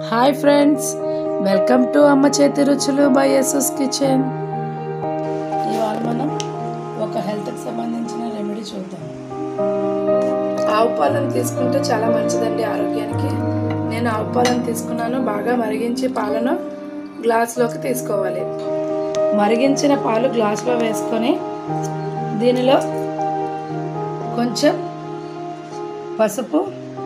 hi friends welcome to అమ్మ చేతి రుచులు బై ఎస్ఎస్ కిచెన్ ఇవాళ మనం ఒక హెల్త్కి సంబంధించిన రెమెడీ చూద్దాం ఆవు పాలను తీసుకుంటే చాలా మంచిదండి ఆరోగ్యానికి నేను ఆవు పాలను తీసుకున్నాను బాగా మరిగించి పాలను గ్లాసులోకి తీసుకోవాలి మరిగించిన పాలు గ్లాసులో వేసుకొని దీనిలో కొంచెం పసుపు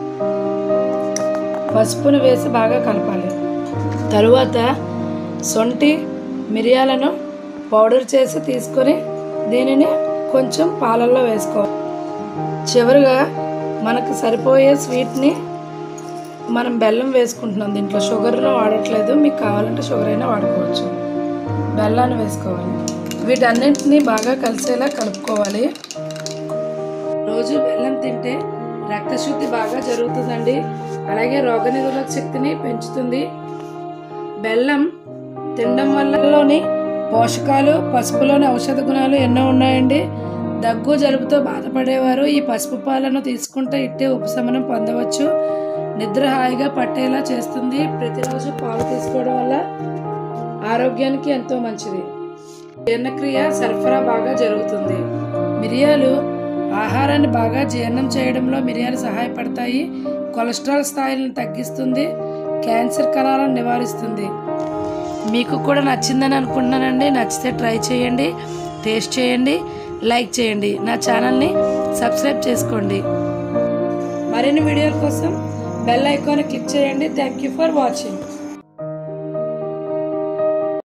పసుపును వేసి బాగా కలపాలి తరువాత సొంటి మిరియాలను పౌడర్ చేసి తీసుకొని దీనిని కొంచెం పాలల్లో వేసుకోవాలి చివరిగా మనకు సరిపోయే స్వీట్ని మనం బెల్లం వేసుకుంటున్నాం దీంట్లో షుగర్లో వాడట్లేదు మీకు కావాలంటే షుగర్ అయినా వాడుకోవచ్చు బెల్లాన్ని వేసుకోవాలి వీటన్నింటినీ బాగా కలిసేలా కలుపుకోవాలి రోజు బెల్లం తింటే రక్తశుద్ధి బాగా జరుగుతుందండి అలాగే రోగనిరోధక శక్తిని పెంచుతుంది బెల్లం తినడం వల్లలోని పోషకాలు పసుపులోని ఔషధ గుణాలు ఎన్నో ఉన్నాయండి దగ్గు జలుబుతో బాధపడేవారు ఈ పసుపు పాలను తీసుకుంటే ఇట్టే ఉపశమనం పొందవచ్చు నిద్ర హాయిగా పట్టేలా చేస్తుంది ప్రతిరోజు పాలు తీసుకోవడం వల్ల ఆరోగ్యానికి ఎంతో మంచిది జీర్ణక్రియ సరఫరా బాగా జరుగుతుంది మిరియాలు ఆహారాన్ని బాగా జీర్ణం చేయడంలో మిరియాలు సహాయపడతాయి కొలెస్ట్రాల్ స్థాయిలను తగ్గిస్తుంది క్యాన్సర్ కణాలను నివారిస్తుంది మీకు కూడా నచ్చిందని అనుకుంటున్నానండి నచ్చితే ట్రై చేయండి టేస్ట్ చేయండి లైక్ చేయండి నా ఛానల్ని సబ్స్క్రైబ్ చేసుకోండి మరిన్ని వీడియోల కోసం బెల్ ఐకాన్ క్లిక్ చేయండి థ్యాంక్ యూ ఫర్ వాచింగ్